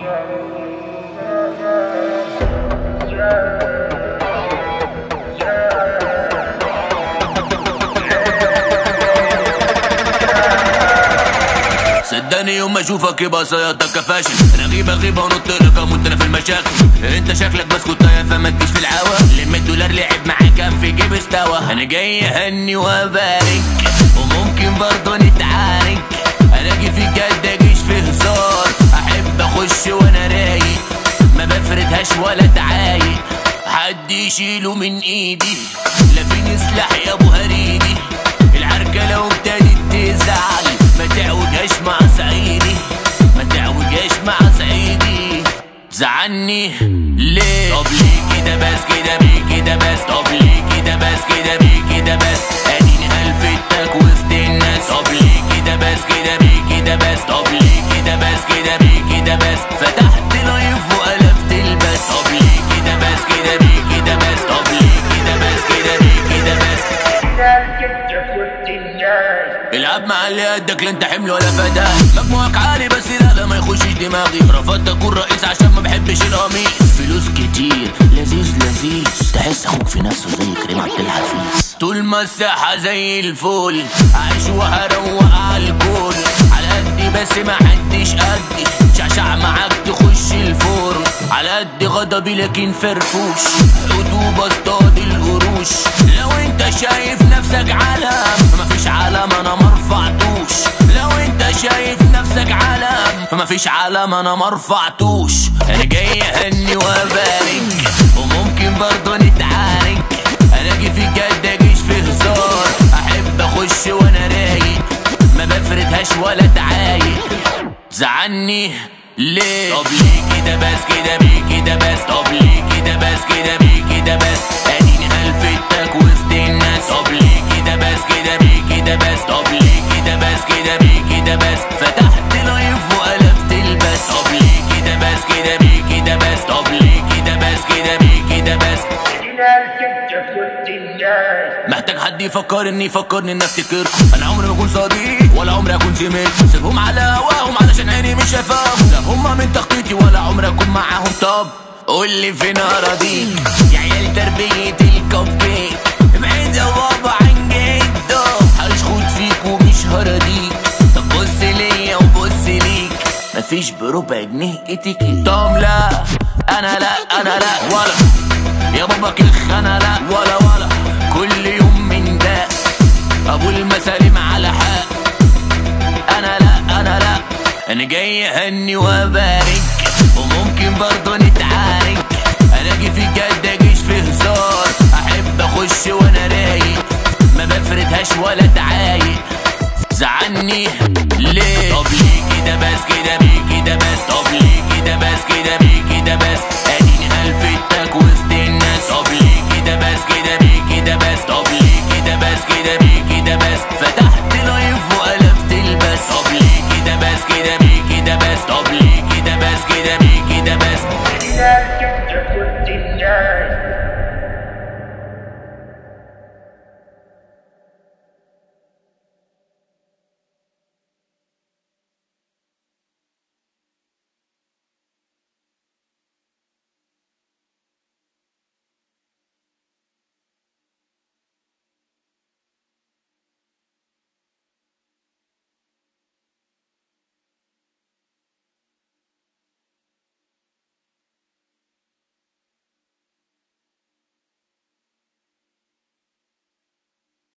صدقني يوم ما اشوفك يبقى صيادتك فاشل انا غيبه غيبه ونط لك اموت انا في المشاكل انت شكلك بسكوت يا فما تجيش في العوا لم الدولار لعب معاك كان في جيب استوى انا جاي اهني وابارك وممكن برضه نتعارك انا اجي في جد اجيش في هزار احب اخش وانا رايق ما بفردهاش ولا تعايق حد يشيله من ايدي لا فيني سلاح يا ابو هريدي العركه لو ابتدت تزعل ما تعوجهاش مع سعيدي ما تعوجهاش مع سعيدي زعلني ليه طب ليه كده بس كده بيه كده بس طب ليه كده بس كده بيه كده بس اديني هلفتك وسط الناس طب ليه كده بس كده بيه كده بس طب ليه كده بس كده بيه كده بس فتحت لايف وقلبت البس طب ليه كده بس كده بيه كده بس طب ليه كده بس كده بيه كده بس العب مع اللي قدك لا انت حمل ولا فداه مجموعك عالي بس لا لا ما يخشش دماغي رفضت اكون رئيس عشان ما بحبش القميص فلوس كتير لذيذ لذيذ تحس اخوك في نفسه زي كريم عبد الحفيظ طول ما الساحة زي الفل عايش وهروق على الكل على قدي بس ما حدش قدي شعشع معاك تخش الفرن على قد غضبي لكن فرفوش حدوب اصطاد القروش لو انت شايف نفسك علم مفيش علم انا مرفعتوش لو انت شايف نفسك علم فمفيش علم انا مرفعتوش انا جاي اهني وابارك وممكن برضه نتعارك انا اجي في جد اجيش في هزار احب اخش وانا رايق ما بفردهاش ولا تعايق زعلني ليه طب ليه كده بس كده بيه كده بس طب ليه كده بس كده بيه كده بس اديني هلفتك وسط الناس طب ليه كده بس كده بيه كده بس طب ليه كده بس كده بيه كده بس فتحت لايف وقلبت البس طب ليه كده بس كده بيه كده بس طب ليه كده بس كده بيه كده بس محتاج حد يفكرني يفكرني اني افتكركم انا عمري ما اكون صديق ولا عمري اكون زميل سيبهم على هواهم علشان عيني مش شايفاهم لا هما من تخطيطي ولا عمري اكون معاهم طب قول لي فين اراضيك يا عيال تربية الكب كيك ابعد يا بابا عن جده هشخط فيك ومش هراضيك طب بص ليا وبص ليك مفيش بربع جنيه اتيكيت طب لا انا لا انا لا ولا يا بابا كخ انا لا ولا ولا كل يوم من ده ابو المسالم على حق انا لا انا لا انا جاي اهني وابارك وممكن برضه نتعارك انا اجي في جد اجيش في هزار احب اخش وانا رايق ما بفردهاش ولا تعايق زعلني ليه طب ليه كده بس